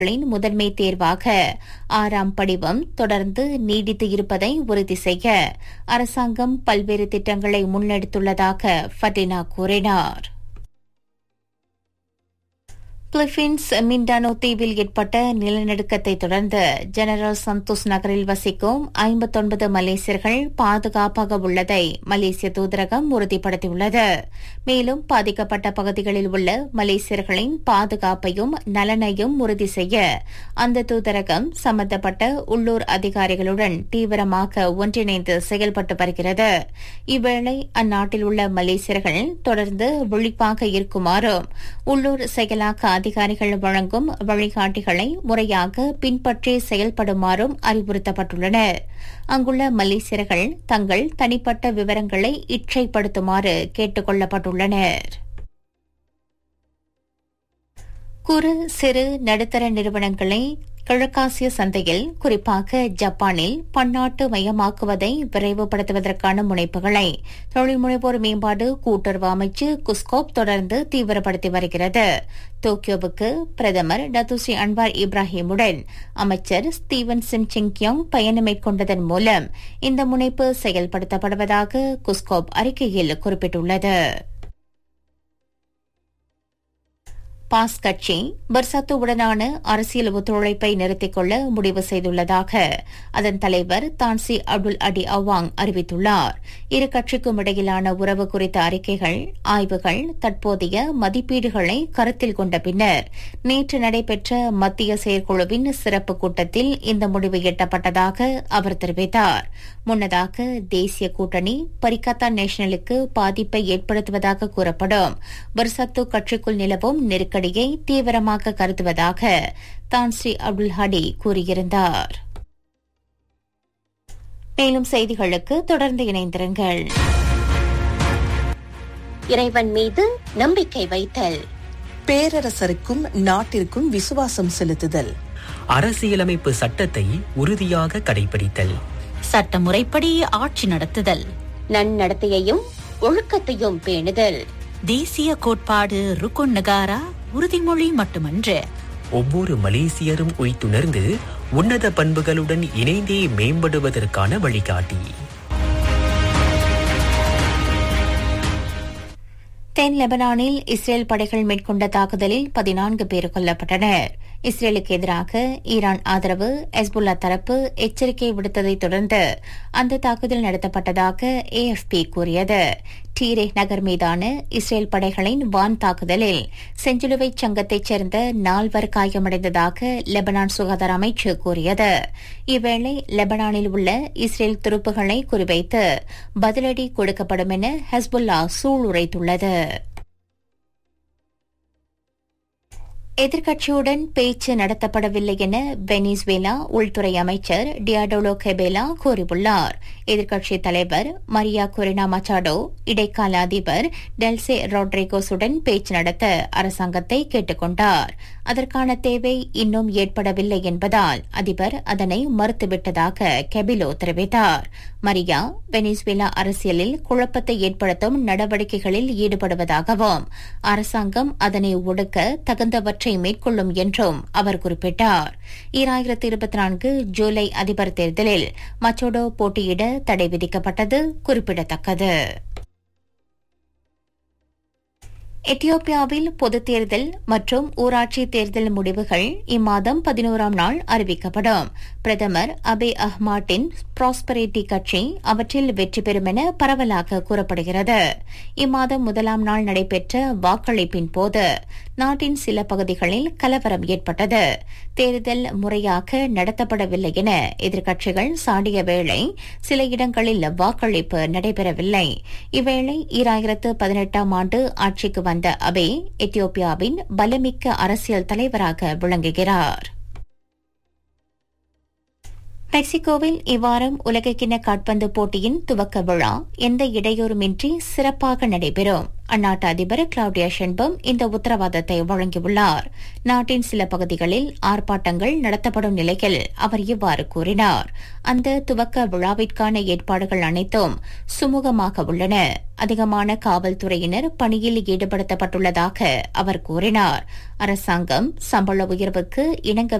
களின் முதன்மை தேர்வாக ஆறாம் படிவம் தொடர்ந்து நீடித்து இருப்பதை உறுதி செய்ய அரசாங்கம் பல்வேறு திட்டங்களை முன்னெடுத்துள்ளதாக ஃபட்டினா கூறினார் பிலிப்பீன்ஸ் மிண்டானோ தீவில் ஏற்பட்ட நிலநடுக்கத்தை தொடர்ந்து ஜெனரல் சந்தோஷ் நகரில் வசிக்கும் ஐம்பத்தொன்பது மலேசியர்கள் பாதுகாப்பாக உள்ளதை மலேசிய தூதரகம் உறுதிப்படுத்தியுள்ளது மேலும் பாதிக்கப்பட்ட பகுதிகளில் உள்ள மலேசியர்களின் பாதுகாப்பையும் நலனையும் உறுதி செய்ய அந்த தூதரகம் சம்பந்தப்பட்ட உள்ளூர் அதிகாரிகளுடன் தீவிரமாக ஒன்றிணைந்து செயல்பட்டு வருகிறது இவ்வேளை அந்நாட்டில் உள்ள மலேசியர்கள் தொடர்ந்து விழிப்பாக இருக்குமாறும் உள்ளூர் செயலாக்க அதிகாரிகள் வழங்கும் வழிகாட்டிகளை முறையாக பின்பற்றி செயல்படுமாறும் அறிவுறுத்தப்பட்டுள்ளனர் அங்குள்ள மலேசியர்கள் தங்கள் தனிப்பட்ட விவரங்களை இற்றைப்படுத்துமாறு கேட்டுக் கொள்ளப்பட்டுள்ளனர் குறு சிறு நடுத்தர நிறுவனங்களை கிழக்காசிய சந்தையில் குறிப்பாக ஜப்பானில் பன்னாட்டு மயமாக்குவதை விரைவுபடுத்துவதற்கான முனைப்புகளை தொழில் முனைவோர் மேம்பாடு கூட்டுறவு அமைச்சு குஸ்கோப் தொடர்ந்து தீவிரப்படுத்தி வருகிறது டோக்கியோவுக்கு பிரதமர் டத்துஸ்ரீ அன்வார் இப்ராஹிமுடன் அமைச்சர் ஸ்டீவன் சிம் சிங்கியோங் பயணம் மேற்கொண்டதன் மூலம் இந்த முனைப்பு செயல்படுத்தப்படுவதாக குஸ்கோப் அறிக்கையில் குறிப்பிட்டுள்ளது பாஸ் கட்சி பர்சாத்துவுடனான அரசியல் ஒத்துழைப்பை நிறுத்திக் கொள்ள முடிவு செய்துள்ளதாக அதன் தலைவர் தான்சி அப்துல் அடி அவாங் அறிவித்துள்ளார் இரு கட்சிக்கும் இடையிலான உறவு குறித்த அறிக்கைகள் ஆய்வுகள் தற்போதைய மதிப்பீடுகளை கருத்தில் கொண்ட பின்னர் நேற்று நடைபெற்ற மத்திய செயற்குழுவின் சிறப்பு கூட்டத்தில் இந்த முடிவு எட்டப்பட்டதாக அவர் தெரிவித்தார் முன்னதாக தேசிய கூட்டணி பரிகத்தா நேஷனலுக்கு பாதிப்பை ஏற்படுத்துவதாக கூறப்படும் பர்சத்து கட்சிக்குள் நிலவும் நெருக்கடியை தீவிரமாக கருதுவதாக தான் ஸ்ரீ அப்துல் ஹடி கூறியிருந்தார் மேலும் செய்திகளுக்கு தொடர்ந்து இணைந்திருங்கள் இறைவன் மீது நம்பிக்கை வைத்தல் பேரரசருக்கும் நாட்டிற்கும் விசுவாசம் செலுத்துதல் அரசியலமைப்பு சட்டத்தை உறுதியாக கடைபிடித்தல் சட்டமுறைப்படி ஆட்சி நடத்துதல் நன்னடத்தையையும் ஒழுக்கத்தையும் பேணுதல் தேசிய கோட்பாடு ருக்குன் நகாரா உறுதிமொழி மட்டுமன்று ஒவ்வொரு மலேசியரும் உய்த்துணர்ந்து உன்னத பண்புகளுடன் இணைந்தே மேம்படுவதற்கான வழிகாட்டி தென் லெபனானில் இஸ்ரேல் படைகள் மேற்கொண்ட தாக்குதலில் பதினான்கு பேர் கொல்லப்பட்டனர் இஸ்ரேலுக்கு எதிராக ஈரான் ஆதரவு எஸ்புல்லா தரப்பு எச்சரிக்கை விடுத்ததை தொடர்ந்து அந்த தாக்குதல் நடத்தப்பட்டதாக ஏஎஃப்பி கூறியது டீரே நகர் மீதான இஸ்ரேல் படைகளின் வான் தாக்குதலில் செஞ்சிலுவை சங்கத்தைச் சேர்ந்த நால்வர் காயமடைந்ததாக லெபனான் சுகாதார அமைச்சு கூறியது இவ்வேளை லெபனானில் உள்ள இஸ்ரேல் துருப்புகளை குறிவைத்து பதிலடி கொடுக்கப்படும் என ஹஸ்புல்லா சூளுரைத்துள்ளது எதிர்க்கட்சியுடன் பேச்சு நடத்தப்படவில்லை என வெனிஸ்வேலா உள்துறை அமைச்சர் டியாடோலோ கெபேலா கூறியுள்ளார் எதிர்க்கட்சித் தலைவர் மரியா கொரினா மச்சாடோ இடைக்கால அதிபர் டெல்சே ராட்ரிகோஸுடன் பேச்சு நடத்த அரசாங்கத்தை கேட்டுக் கொண்டார் அதற்கான தேவை இன்னும் ஏற்படவில்லை என்பதால் அதிபர் அதனை மறுத்துவிட்டதாக கெபிலோ தெரிவித்தார் மரியா வெனிஸ்வேலா அரசியலில் குழப்பத்தை ஏற்படுத்தும் நடவடிக்கைகளில் ஈடுபடுவதாகவும் அரசாங்கம் அதனை ஒடுக்க தகுந்தவற்றை மேற்கொள்ளும் என்றும் அவர் குறிப்பிட்டார் ஈராயிரத்தி இருபத்தி நான்கு ஜூலை அதிபர் தேர்தலில் மச்சோடோ போட்டியிட தடை விதிக்கப்பட்டது குறிப்பிடத்தக்கது எத்தியோப்பியாவில் பொதுத் தேர்தல் மற்றும் ஊராட்சி தேர்தல் முடிவுகள் இம்மாதம் பதினோராம் நாள் அறிவிக்கப்படும் பிரதமர் அபே அஹ்மாட்டின் ப்ராஸ்பரிட்டி கட்சி அவற்றில் வெற்றி பெறும் என பரவலாக கூறப்படுகிறது இம்மாதம் முதலாம் நாள் நடைபெற்ற வாக்களிப்பின் போது நாட்டின் சில பகுதிகளில் கலவரம் ஏற்பட்டது தேர்தல் முறையாக நடத்தப்படவில்லை என எதிர்க்கட்சிகள் சாடிய வேளை சில இடங்களில் வாக்களிப்பு நடைபெறவில்லை இவ்வேளை ஈராயிரத்து பதினெட்டாம் ஆண்டு ஆட்சிக்கு வந்த அபே எத்தியோப்பியாவின் பலமிக்க அரசியல் தலைவராக விளங்குகிறார் மெக்சிகோவில் இவ்வாரம் உலகக்கிண்ண காட்பந்து போட்டியின் துவக்க விழா எந்த இடையூறுமின்றி சிறப்பாக நடைபெறும் அந்நாட்டு அதிபர் கிளவுடியா ஷென்பம் இந்த உத்தரவாதத்தை வழங்கியுள்ளார் நாட்டின் சில பகுதிகளில் ஆர்ப்பாட்டங்கள் நடத்தப்படும் நிலையில் அவர் இவ்வாறு கூறினார் அந்த துவக்க விழாவிற்கான ஏற்பாடுகள் அனைத்தும் சுமூகமாக உள்ளன அதிகமான காவல்துறையினர் பணியில் ஈடுபடுத்தப்பட்டுள்ளதாக அவர் கூறினார் அரசாங்கம் சம்பள உயர்வுக்கு இணங்க